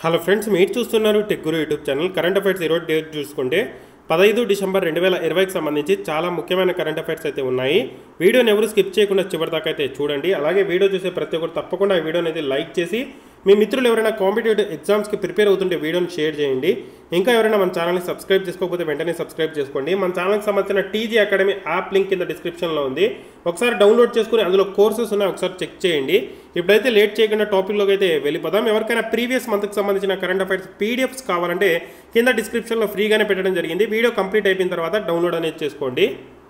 hello friends మీరు చూస్తున్నారు tech Guru YouTube channel current affairs ఈరోజు డేట్ చూసుకుంటే పదహైదు డిసెంబర్ రెండు వేల ఇరవైకి సంబంధించి చాలా ముఖ్యమైన కరెంట్ అఫైర్స్ అయితే ఉన్నాయి వీడియోని ఎవరు స్కిప్ చేయకుండా చివరిదాకా అయితే చూడండి అలాగే వీడియో చూసే ప్రతి ఒక్కరు తప్పకుండా ఈ వీడియోని అయితే లైక్ చేసి మీ మిత్రులు ఎవరైనా కాంపిటేటివ్ ఎగ్జామ్స్కి ప్రిపేర్ అవుతుంటే వీడియోని షేర్ చేయండి ఇంకా ఎవరైనా మన ఛానల్ని సబ్స్క్రైబ్ చేసుకోకపోతే వెంటనే సబ్స్క్రైబ్ చేసుకోండి మన ఛానల్కి సంబంధించిన టీజీ అకాడమీ యాప్ లింక్ కింద డిస్క్రిప్షన్లో ఉంది ఒకసారి డౌన్లోడ్ చేసుకుని అందులో కోర్సెస్ ఉన్నాయి ఒకసారి చెక్ చేయండి ఇప్పుడైతే లేట్ చేయకుండా టాపిక్లోకి అయితే వెళ్ళిపోదాం ఎవరికైనా ప్రీవియస్ మంత్కి సంబంధించిన కరెంట్ అఫైర్స్ పీడిఎఫ్స్ కావాలంటే కింద డిస్క్రిప్షన్లో ఫ్రీగానే పెట్టడం జరిగింది వీడియో కంప్లీట్ అయిపోయిన తర్వాత డౌన్లోడ్ అనేది చేసుకోండి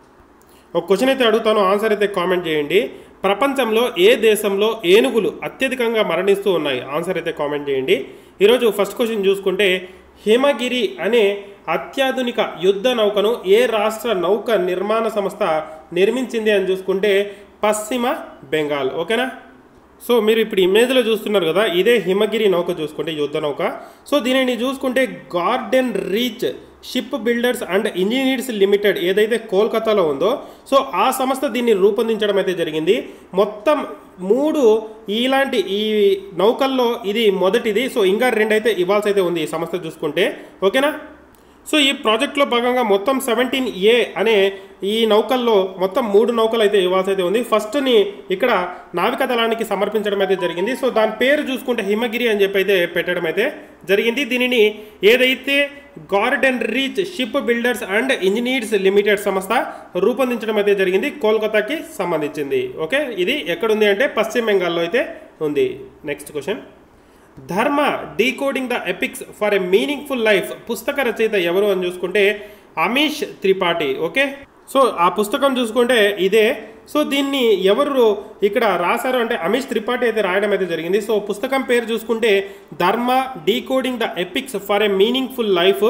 ఒక క్వశ్చన్ అయితే అడుగుతాను ఆన్సర్ అయితే కామెంట్ చేయండి ప్రపంచంలో ఏ దేశంలో ఏనుగులు అత్యధికంగా మరణిస్తూ ఉన్నాయి ఆన్సర్ అయితే కామెంట్ చేయండి ఈరోజు ఫస్ట్ క్వశ్చన్ చూసుకుంటే హిమగిరి అనే అత్యాధునిక యుద్ధ నౌకను ఏ రాష్ట్ర నౌక నిర్మాణ సంస్థ నిర్మించింది అని చూసుకుంటే పశ్చిమ బెంగాల్ ఓకేనా సో మీరు ఇప్పుడు ఇమేజ్లో చూస్తున్నారు కదా ఇదే హిమగిరి నౌక చూసుకుంటే యుద్ధ నౌక సో దీనిని చూసుకుంటే Garden Reach Ship Builders and Engineers Limited ఏదైతే కోల్కతాలో ఉందో సో ఆ సంస్థ దీన్ని రూపొందించడం అయితే జరిగింది మొత్తం మూడు ఇలాంటి ఈ నౌకల్లో ఇది మొదటిది సో ఇంకా రెండైతే ఇవ్వాల్సి అయితే ఉంది ఈ సంస్థ చూసుకుంటే ఓకేనా సో ఈ ప్రాజెక్ట్లో భాగంగా మొత్తం సెవెంటీన్ ఏ అనే ఈ నౌకల్లో మొత్తం మూడు నౌకలు అయితే ఇవ్వాల్సి అయితే ఉంది ఫస్ట్ని ఇక్కడ నావికా దళానికి సమర్పించడం అయితే జరిగింది సో దాని పేరు చూసుకుంటే హిమగిరి అని చెప్పి అయితే పెట్టడం అయితే జరిగింది దీనిని ఏదైతే Garden Reach Ship Builders and Engineers Limited సంస్థ రూపొందించడం అయితే జరిగింది కోల్కతాకి సంబంధించింది ఓకే ఇది ఎక్కడుంది అంటే పశ్చిమ బెంగాల్లో అయితే ఉంది next question Dharma decoding the epics for a meaningful life పుస్తక రచయిత ఎవరు అని చూసుకుంటే అమీష్ త్రిపాఠి ఓకే సో ఆ పుస్తకం చూసుకుంటే ఇదే సో దీన్ని ఎవరు ఇక్కడ రాశారు అంటే అమీష్ త్రిపాఠి అయితే రాయడం అయితే జరిగింది సో పుస్తకం పేరు చూసుకుంటే Dharma decoding the epics for a meaningful life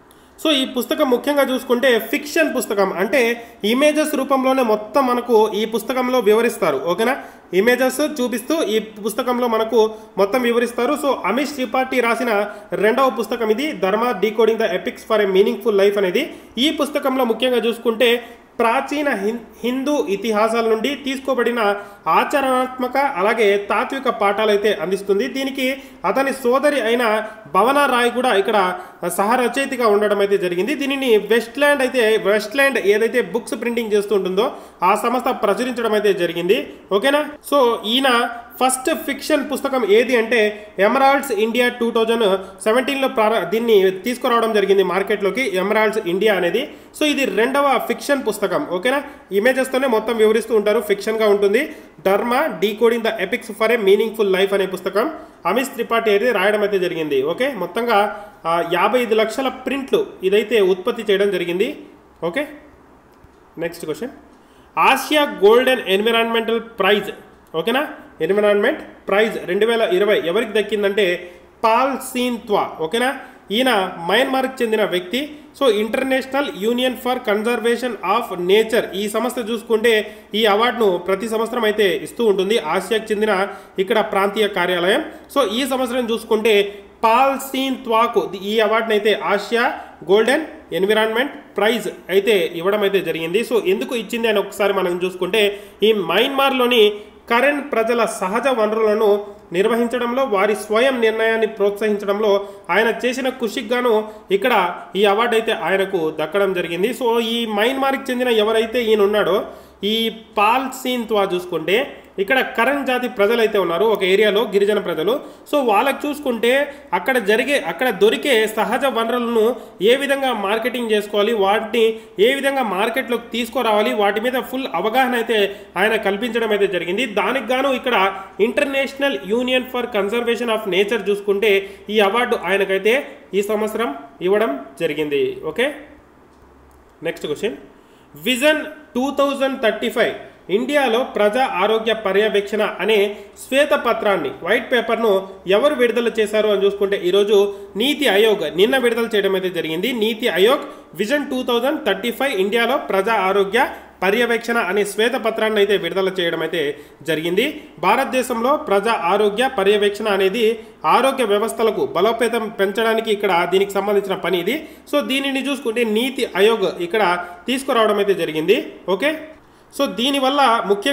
so ఈ పుస్తకం ముఖ్యంగా చూసుకుంటే ఫిక్షన్ పుస్తకం అంటే ఇమేజెస్ రూపంలోనే మొత్తం మనకు ఈ పుస్తకంలో వివరిస్తారు ఓకేనా ఇమేజెస్ చూపిస్తూ ఈ పుస్తకంలో మనకు మొత్తం వివరిస్తారు సో అమిష్ త్రిపాఠి రాసిన రెండవ పుస్తకం ఇది Dharma decoding the epics for a meaningful life అనేది ఈ పుస్తకంలో ముఖ్యంగా చూసుకుంటే ప్రాచీన హిందూ ఇతిహాసాల నుండి తీసుకోబడిన ఆచరణాత్మక అలాగే తాత్విక పాఠాలు అయితే అందిస్తుంది దీనికి అతని సోదరి అయిన భవన రాయ్ కూడా ఇక్కడ సహరచయితగా ఉండడం అయితే జరిగింది దీనిని వెస్ట్లాండ్ అయితే వెస్ట్లాండ్ ఏదైతే బుక్స్ ప్రింటింగ్ చేస్తూ ఉంటుందో ఆ సంస్థ ప్రచురించడం అయితే జరిగింది ఓకేనా సో ఈయన ఫస్ట్ ఫిక్షన్ పుస్తకం ఏది అంటే ఎమరాల్డ్స్ ఇండియా టూ థౌజండ్ సెవెంటీన్లో ప్రార దీన్ని తీసుకురావడం జరిగింది మార్కెట్లోకి ఎమరాల్డ్స్ ఇండియా అనేది సో ఇది రెండవ ఫిక్షన్ పుస్తకం ఓకేనా ఇమేజెస్తోనే మొత్తం వివరిస్తూ ఉంటారు ఫిక్షన్గా ఉంటుంది Dharma decoding the epics for a meaningful life అనే పుస్తకం అమిష్ త్రిపాఠి అయితే రాయడం అయితే జరిగింది ఓకే మొత్తంగా యాభై ఐదు లక్షల ప్రింట్లు ఇదైతే ఉత్పత్తి చేయడం జరిగింది okay next question Asia golden environmental prize ఓకేనా ఎన్విరాన్మెంట్ ప్రైజ్ రెండు వేల ఇరవై ఎవరికి దక్కిందంటే పాల్ సీన్ త్వా ఓకేనా ఈయన మయన్మార్కి చెందిన వ్యక్తి so International Union for Conservation of Nature ఈ సంస్థ చూసుకుంటే ఈ అవార్డును ప్రతి సంవత్సరం అయితే ఇస్తూ ఉంటుంది ఆసియాకు చెందిన ఇక్కడ ప్రాంతీయ కార్యాలయం సో ఈ సంవత్సరం చూసుకుంటే పాల్ సీన్ త్వాకు ఈ అవార్డుని అయితే ఆసియా గోల్డెన్ ఎన్విరాన్మెంట్ ప్రైజ్ అయితే ఇవ్వడం అయితే జరిగింది సో ఎందుకు ఇచ్చింది అని ఒకసారి మనం చూసుకుంటే ఈ మయన్మార్లోని కరెంట్ ప్రజల సహజ వనరులను నిర్వహించడంలో వారి స్వయం నిర్ణయాన్ని ప్రోత్సహించడంలో ఆయన చేసిన కృషికి గాను ఇక్కడ ఈ అవార్డు అయితే ఆయనకు దక్కడం జరిగింది సో ఈ మయన్మార్కి చెందిన ఎవరైతే ఈయన ఉన్నాడో ఈ పాల్ సీన్ త్వా చూసుకుంటే ఇక్కడ కరణ్ జాతి ప్రజలు అయితే ఉన్నారు ఒక ఏరియాలో గిరిజన ప్రజలు సో వాళ్ళకి చూసుకుంటే అక్కడ జరిగే అక్కడ దొరికే సహజ వనరులను ఏ విధంగా మార్కెటింగ్ చేసుకోవాలి వాటిని ఏ విధంగా మార్కెట్లోకి తీసుకురావాలి వాటి మీద ఫుల్ అవగాహన అయితే ఆయన కల్పించడం అయితే జరిగింది దానికి గాను ఇక్కడ International Union for Conservation of Nature చూసుకుంటే ఈ అవార్డు ఆయనకైతే ఈ సంవత్సరం ఇవ్వడం జరిగింది okay next question vision two thousand thirty five ఇండియాలో ప్రజా ఆరోగ్య పర్యవేక్షణ అనే శ్వేతపత్రాన్ని వైట్ పేపర్ను ఎవరు విడుదల చేశారు అని చూసుకుంటే ఈరోజు నీతి ఆయోగ్ నిన్న విడుదల చేయడం అయితే జరిగింది NITI Aayog vision two thousand thirty five ఇండియాలో ప్రజా ఆరోగ్య పర్యవేక్షణ అనే శ్వేతపత్రాన్ని అయితే విడుదల చేయడం అయితే జరిగింది భారతదేశంలో ప్రజా ఆరోగ్య పర్యవేక్షణ అనేది ఆరోగ్య వ్యవస్థలకు బలోపేతం పెంచడానికి ఇక్కడ దీనికి సంబంధించిన పని ఇది సో దీనిని చూసుకుంటే నీతి ఆయోగ్ ఇక్కడ తీసుకురావడం అయితే జరిగింది ఓకే సో దీనివల్ల ముఖ్యంగా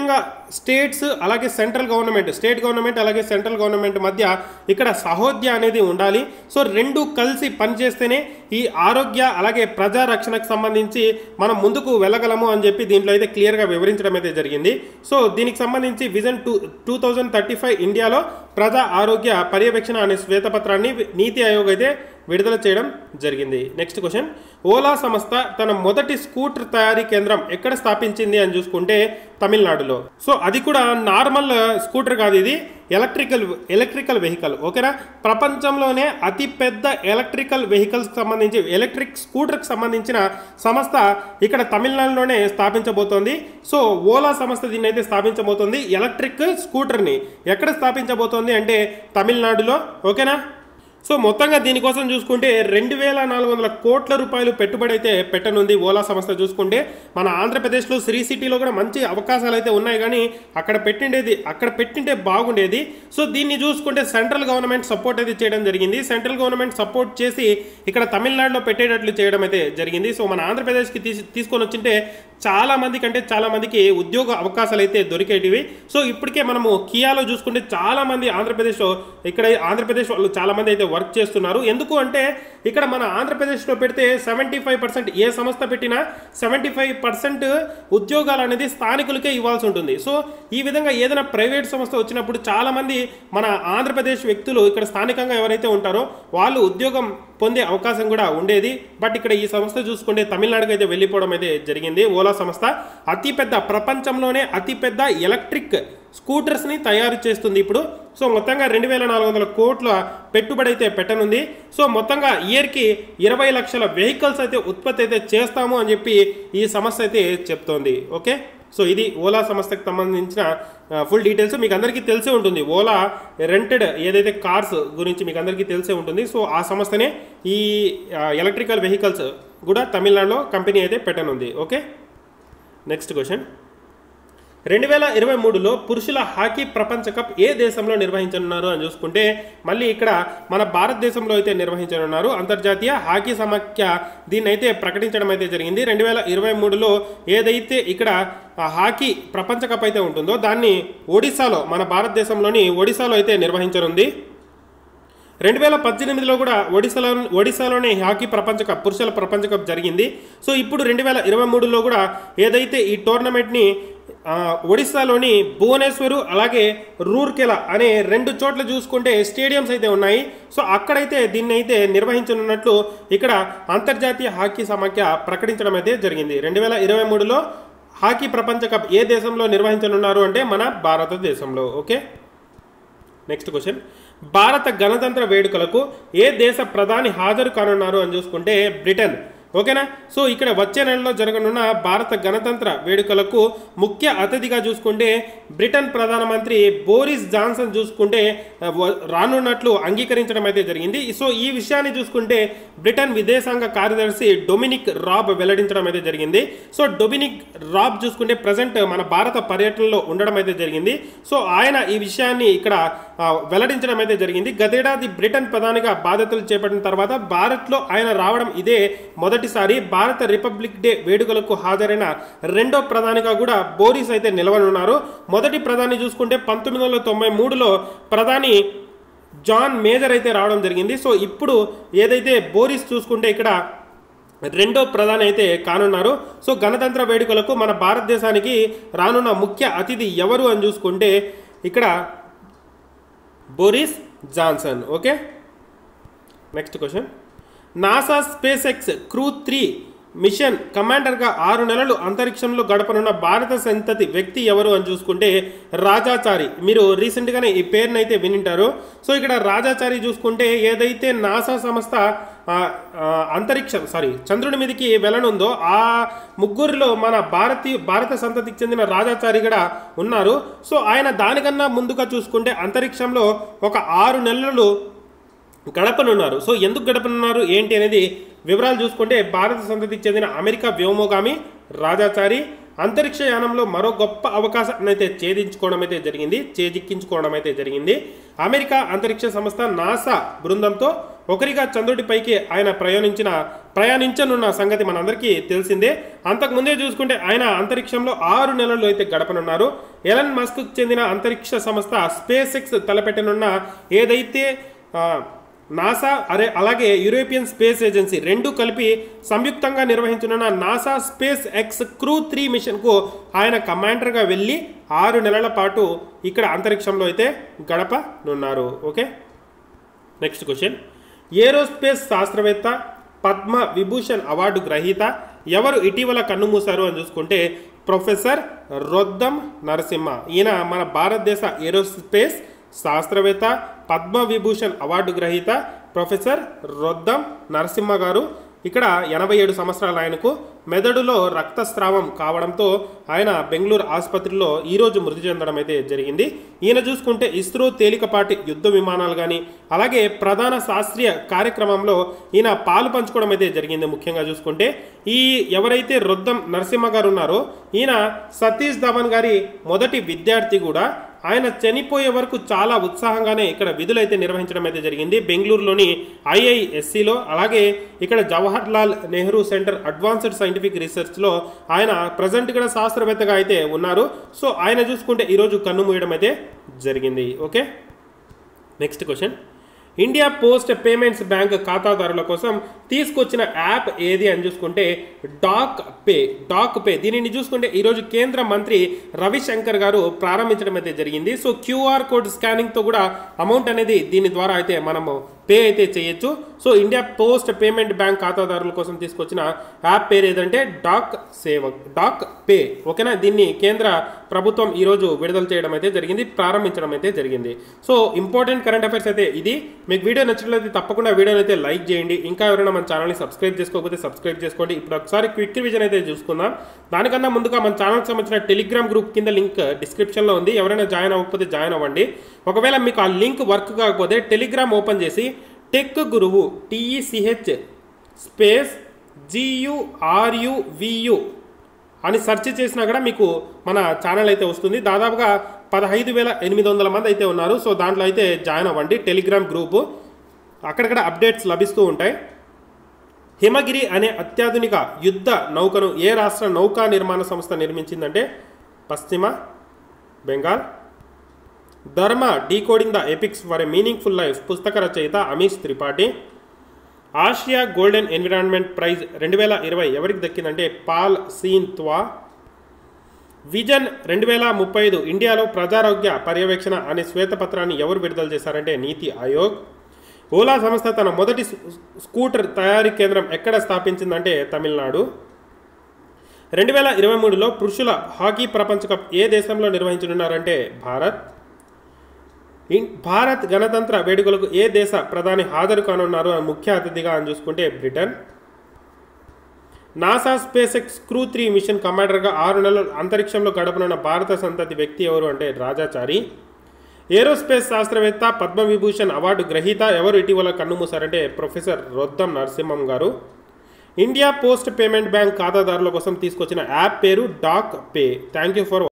స్టేట్స్ అలాగే సెంట్రల్ గవర్నమెంట్ స్టేట్ గవర్నమెంట్ అలాగే సెంట్రల్ గవర్నమెంట్ మధ్య ఇక్కడ సహోద్య అనేది ఉండాలి సో రెండు కలిసి పనిచేస్తేనే ఈ ఆరోగ్య అలాగే ప్రజా రక్షణకు సంబంధించి మనం ముందుకు వెళ్ళగలము అని చెప్పి దీంట్లో అయితే క్లియర్గా వివరించడం అయితే జరిగింది సో దీనికి సంబంధించి vision two two thousand thirty five ఇండియాలో ప్రజా ఆరోగ్య పర్యవేక్షణ అనే శ్వేతపత్రాన్ని నీతి ఆయోగ్ అయితే విడుదల చేయడం జరిగింది నెక్స్ట్ క్వశ్చన్ ఓలా సంస్థ తన మొదటి స్కూటర్ తయారీ కేంద్రం ఎక్కడ స్థాపించింది అని చూసుకుంటే తమిళనాడులో సో అది కూడా నార్మల్ స్కూటర్ కాదు ఇది ఎలక్ట్రికల్ ఎలక్ట్రికల్ వెహికల్ ఓకేనా ప్రపంచంలోనే అతి పెద్ద ఎలక్ట్రికల్ వెహికల్స్కి సంబంధించి ఎలక్ట్రిక్ స్కూటర్కి సంబంధించిన సంస్థ ఇక్కడ తమిళనాడులోనే స్థాపించబోతోంది సో ఓలా సంస్థ దీన్ని అయితే స్థాపించబోతోంది ఎలక్ట్రిక్ స్కూటర్ని ఎక్కడ స్థాపించబోతోంది అంటే తమిళనాడులో ఓకేనా సో మొత్తంగా దీనికోసం చూసుకుంటే రెండు వేల నాలుగు వందల కోట్ల రూపాయలు పెట్టుబడి అయితే పెట్టనుంది ఓలా సంస్థ చూసుకుంటే మన ఆంధ్రప్రదేశ్లో శ్రీ సిటీలో కూడా మంచి అవకాశాలు అయితే ఉన్నాయి కానీ అక్కడ పెట్టిండేది అక్కడ పెట్టింటే బాగుండేది సో దీన్ని చూసుకుంటే సెంట్రల్ గవర్నమెంట్ సపోర్ట్ అయితే చేయడం జరిగింది సెంట్రల్ గవర్నమెంట్ సపోర్ట్ చేసి ఇక్కడ తమిళనాడులో పెట్టేటట్లు చేయడం అయితే జరిగింది సో మన ఆంధ్రప్రదేశ్కి తీసి తీసుకొని వచ్చింటే చాలా మందికి అంటే చాలా మందికి ఉద్యోగ అవకాశాలు అయితే దొరికేటివి సో ఇప్పటికే మనము కియాలో చూసుకుంటే చాలా మంది ఆంధ్రప్రదేశ్లో ఇక్కడ ఆంధ్రప్రదేశ్ వాళ్ళు చాలా మంది అయితే వర్క్ చేస్తున్నారు ఎందుకు అంటే ఇక్కడ మన ఆంధ్రప్రదేశ్లో పెడితే సెవెంటీ ఫైవ్ పర్సెంట్ ఏ సంస్థ పెట్టినా సెవెంటీ ఫైవ్ పర్సెంట్ ఉద్యోగాలు అనేది స్థానికులకే ఇవ్వాల్సి ఉంటుంది సో ఈ విధంగా ఏదైనా ప్రైవేట్ సంస్థ వచ్చినప్పుడు చాలా మంది మన ఆంధ్రప్రదేశ్ వ్యక్తులు ఇక్కడ స్థానికంగా ఎవరైతే ఉంటారో వాళ్ళు ఉద్యోగం పొందే అవకాశం కూడా ఉండేది బట్ ఇక్కడ ఈ సంస్థ చూసుకుంటే తమిళనాడుకి అయితే వెళ్ళిపోవడం అయితే జరిగింది ఓలా సంస్థ అతిపెద్ద ప్రపంచంలోనే అతిపెద్ద ఎలక్ట్రిక్ స్కూటర్స్ని తయారు చేస్తుంది ఇప్పుడు సో మొత్తంగా రెండు వేల నాలుగు వందల కోట్ల పెట్టుబడి అయితే పెట్టనుంది సో మొత్తంగా ఇయర్కి ఇరవై లక్షల వెహికల్స్ అయితే ఉత్పత్తి అయితే చేస్తాము అని చెప్పి ఈ సంస్థ అయితే చెప్తోంది ఓకే సో ఇది ఓలా సంస్థకు సంబంధించిన ఫుల్ డీటెయిల్స్ మీకు అందరికీ తెలిసే ఉంటుంది ఓలా రెంటెడ్ ఏదైతే కార్స్ గురించి మీకు అందరికీ తెలిసే ఉంటుంది సో ఆ సంస్థనే ఈ ఎలక్ట్రికల్ వెహికల్స్ కూడా తమిళనాడులో కంపెనీ అయితే పెట్టనుంది ఓకే నెక్స్ట్ క్వశ్చన్ రెండు వేల ఇరవై మూడులో పురుషుల హాకీ ప్రపంచ కప్ ఏ దేశంలో నిర్వహించనున్నారు అని చూసుకుంటే మళ్ళీ ఇక్కడ మన భారతదేశంలో అయితే నిర్వహించనున్నారు అంతర్జాతీయ హాకీ సమాఖ్య దీన్ని అయితే ప్రకటించడం అయితే జరిగింది రెండు వేల ఇరవై మూడులో ఏదైతే ఇక్కడ ఆ హాకీ ప్రపంచ కప్ అయితే ఉంటుందో దాన్ని ఒడిశాలో మన భారతదేశంలోని ఒడిశాలో అయితే నిర్వహించనుంది రెండు వేల పద్దెనిమిదిలో కూడా ఒడిశాలో ఒడిశాలోనే హాకీ ప్రపంచ కప్ పురుషుల ప్రపంచ కప్ జరిగింది సో ఇప్పుడు రెండు వేల ఇరవై మూడులో కూడా ఏదైతే ఈ టోర్నమెంట్ని ఆ, ఒడిశాలోని భువనేశ్వరు అలాగే రూర్కెలా అనే రెండు చోట్ల చూసుకుంటే స్టేడియంస్ అయితే ఉన్నాయి సో అక్కడైతే దీన్ని అయితే నిర్వహించనున్నట్లు ఇక్కడ అంతర్జాతీయ హాకీ సమాఖ్య ప్రకటించడం అయితే జరిగింది రెండు వేల ఇరవై మూడులో హాకీ ప్రపంచ కప్ ఏ దేశంలో నిర్వహించనున్నారు అంటే మన భారతదేశంలో ఓకే నెక్స్ట్ క్వశ్చన్ భారత గణతంత్ర వేడుకలకు ఏ దేశ ప్రధాని హాజరు కానున్నారు అని చూసుకుంటే బ్రిటన్ ఓకేనా సో ఇక్కడ వచ్చే నెలలో జరగనున్న భారత గణతంత్ర వేడుకలకు ముఖ్య అతిథిగా చూసుకుంటే బ్రిటన్ ప్రధానమంత్రి బోరిస్ జాన్సన్ చూసుకుంటే ఆ, వ- రానున్నట్లు అంగీకరించడం అయితే జరిగింది సో ఈ విషయాన్ని చూసుకుంటే బ్రిటన్ విదేశాంగ కార్యదర్శి డొమినిక్ రాబ్ వెల్లడించడం అయితే జరిగింది సో డొమినిక్ రాబ్ చూసుకుంటే ప్రజెంట్ మన భారత పర్యటనలో ఉండడం అయితే జరిగింది సో ఆయన ఈ విషయాన్ని ఇక్కడ ఆ, వెల్లడించడం అయితే జరిగింది గతేడాది బ్రిటన్ ప్రధానిగా బాధ్యతలు చేపట్టిన తర్వాత భారత్లో ఆయన రావడం ఇదే మొదటిసారి భారత రిపబ్లిక్ డే వేడుకలకు హాజరైన రెండో ప్రధానిగా కూడా బోరిస్ అయితే నిలవనున్నారు మొదటి ప్రధాని చూసుకుంటే పంతొమ్మిది వందల తొంభై మూడులో ప్రధాని జాన్ మేజర్ అయితే రావడం జరిగింది సో ఇప్పుడు ఏదైతే బోరిస్ చూసుకుంటే ఇక్కడ రెండో ప్రధాని అయితే కానున్నారు సో గణతంత్ర వేడుకలకు మన భారతదేశానికి రానున్న ముఖ్య అతిథి ఎవరు అని చూసుకుంటే ఇక్కడ Boris Johnson okay next question NASA SpaceX crew three mission కమాండర్గా ఆరు నెలలు అంతరిక్షంలో గడపనున్న భారత సంతతి వ్యక్తి ఎవరు అని చూసుకుంటే రాజాచారి మీరు రీసెంట్గానే ఈ పేరుని అయితే వినింటారు సో ఇక్కడ రాజాచారి చూసుకుంటే ఏదైతే నాసా సంస్థ ఆ, ఆ, అంతరిక్షం సారీ చంద్రుడి మీదకి వెళ్ళనుందో ఆ ముగ్గురిలో మన భారతీయ భారత సంతతికి చెందిన రాజాచారి కూడా ఉన్నారు సో ఆయన దానికన్నా ముందుగా చూసుకుంటే అంతరిక్షంలో ఒక ఆరు నెలలు గడపనున్నారు సో ఎందుకు గడపనున్నారు ఏంటి అనేది వివరాలు చూసుకుంటే భారత సంతతికి చెందిన అమెరికా వ్యోమోగామి రాజాచారి అంతరిక్ష యానంలో మరో గొప్ప అవకాశాన్ని అయితే ఛేదించుకోవడం అయితే జరిగింది చేజిక్కించుకోవడం అయితే జరిగింది అమెరికా అంతరిక్ష సంస్థ నాసా బృందంతో ఒకరిగా చంద్రుడిపైకి ఆయన ప్రయాణించిన ప్రయాణించనున్న సంగతి మనందరికీ తెలిసిందే అంతకుముందే చూసుకుంటే ఆయన అంతరిక్షంలో ఆరు నెలలు అయితే గడపనున్నారు ఎలన్ మస్క్ చెందిన అంతరిక్ష సంస్థ స్పేస్ ఎక్స్ తలపెట్టనున్న ఏదైతే ఆ, నాసా అరే అలాగే యూరోపియన్ స్పేస్ ఏజెన్సీ రెండు కలిపి సంయుక్తంగా నిర్వహించనున్న NASA SpaceX crew three మిషన్కు ఆయన కమాండర్గా వెళ్ళి ఆరు నెలల పాటు ఇక్కడ అంతరిక్షంలో అయితే గడపనున్నారు ఓకే నెక్స్ట్ క్వశ్చన్ ఏరోస్పేస్ శాస్త్రవేత్త పద్మ విభూషణ్ అవార్డు గ్రహీత ఎవరు ఇటీవల కన్నుమూశారు అని చూసుకుంటే ప్రొఫెసర్ రొద్దం నరసింహ ఈయన మన భారతదేశ ఏరోస్పేస్ శాస్త్రవేత్త పద్మ విభూషణ్ అవార్డు గ్రహీత ప్రొఫెసర్ రొద్దం నరసింహ గారు ఇక్కడ ఎనభై ఏడు సంవత్సరాల ఆయనకు మెదడులో రక్తస్రావం కావడంతో ఆయన బెంగళూరు ఆసుపత్రిలో ఈరోజు మృతి చెందడం అయితే జరిగింది ఈయన చూసుకుంటే ఇస్రో తేలికపాటి యుద్ధ విమానాలు కానీ అలాగే ప్రధాన శాస్త్రీయ కార్యక్రమంలో ఈయన పాలు పంచుకోవడం అయితే జరిగింది ముఖ్యంగా చూసుకుంటే ఈ ఎవరైతే రొద్దం నరసింహ గారు ఉన్నారో ఈయన సతీష్ ధవన్ గారి మొదటి విద్యార్థి కూడా ఆయన చనిపోయే వరకు చాలా ఉత్సాహంగానే ఇక్కడ విధులు అయితే నిర్వహించడం అయితే జరిగింది బెంగళూరులోని ఐఐఎస్సిలో అలాగే ఇక్కడ Jawaharlal Nehru centre advanced scientific రీసెర్చ్లో ఆయన ప్రజెంట్ ఇక్కడ శాస్త్రవేత్తగా అయితే ఉన్నారు సో ఆయన చూసుకుంటే ఈరోజు కన్ను మూయడం అయితే జరిగింది okay next question India post payments bank ఖాతాదారుల కోసం తీసుకొచ్చిన యాప్ ఏది అని చూసుకుంటే డాక్ పే డాక్ పే దీనిని చూసుకుంటే ఈరోజు కేంద్ర మంత్రి రవిశంకర్ గారు ప్రారంభించడం అయితే జరిగింది సో క్యూఆర్ కోడ్ స్కానింగ్తో కూడా అమౌంట్ అనేది దీని ద్వారా అయితే మనము పే అయితే చేయొచ్చు so India post payment bank ఖాతాదారుల కోసం తీసుకొచ్చిన యాప్ పేరు ఏదంటే డాక్ సేవక్ డాక్ పే ఓకేనా దీన్ని కేంద్ర ప్రభుత్వం ఈరోజు విడుదల చేయడం అయితే జరిగింది ప్రారంభించడం అయితే జరిగింది సో ఇంపార్టెంట్ కరెంట్ అఫైర్స్ అయితే ఇది మీకు వీడియో నచ్చినట్లయితే తప్పకుండా వీడియోని అయితే లైక్ చేయండి ఇంకా ఎవరైనా మన ఛానల్ని సబ్స్క్రైబ్ చేసుకోకపోతే సబ్స్క్రైబ్ చేసుకోండి ఇప్పుడు ఒకసారి క్విక్ రివిజన్ అయితే చూసుకుందాం దానికన్నా ముందుగా మన ఛానల్కి సంబంధించిన టెలిగ్రామ్ గ్రూప్ కింద లింక్ డిస్క్రిప్షన్లో ఉంది ఎవరైనా జాయిన్ అవ్వకపోతే జాయిన్ అవ్వండి ఒకవేళ మీకు ఆ లింక్ వర్క్ కాకపోతే టెలిగ్రామ్ ఓపెన్ చేసి టెక్ గురువు టీఈసిహెచ్ స్పేస్ జియుఆర్యువియు అని సెర్చ్ చేసినా కూడా మీకు మన ఛానల్ అయితే వస్తుంది దాదాపుగా పదహైదు వేల ఎనిమిది వందల మంది అయితే ఉన్నారు సో దాంట్లో అయితే జాయిన్ అవ్వండి టెలిగ్రామ్ గ్రూపు అక్కడక్కడ అప్డేట్స్ లభిస్తూ ఉంటాయి హిమగిరి అనే అత్యాధునిక యుద్ధ నౌకను ఏ రాష్ట్ర నౌకా నిర్మాణ సంస్థ నిర్మించిందంటే పశ్చిమ Bengal Dharma decoding the epics for a meaningful life పుస్తక రచయిత Amish Tripathi Asia golden environment prize రెండు వేల ఇరవై ఎవరికి దక్కిందంటే పాల్ సీన్ త్వా విజన్ రెండు వేల ముప్పై ఐదు ఇండియాలో ప్రజారోగ్య పర్యవేక్షణ అనే శ్వేతపత్రాన్ని ఎవరు విడుదల చేశారంటే నీతి ఆయోగ్ ఓలా సంస్థ తన మొదటి స్- స్కూటర్ తయారీ కేంద్రం ఎక్కడ స్థాపించిందంటే తమిళనాడు రెండు వేల ఇరవై మూడులో పురుషుల హాకీ ప్రపంచ కప్ ఏ దేశంలో నిర్వహించనున్నారంటే భారత్ ఇన్- భారత్ గణతంత్ర వేడుకలకు ఏ దేశ ప్రధాని హాజరు కానున్నారు అని ముఖ్య అతిథిగా అని చూసుకుంటే Britain NASA SpaceX crew three mission కమాండర్గా ఆరు నెలలు అంతరిక్షంలో గడపనున్న భారత సంతతి వ్యక్తి ఎవరు అంటే రాజాచారి ఏరోస్పేస్ శాస్త్రవేత్త పద్మవిభూషణ్ అవార్డు గ్రహీత ఎవరు ఇటీవల కన్నుమూశారంటే ప్రొఫెసర్ రొద్దం నరసింహం గారు ఇండియా పోస్ట్ పేమెంట్ బ్యాంక్ ఖాతాదారుల కోసం తీసుకొచ్చిన యాప్ పేరు Dak pay thank you for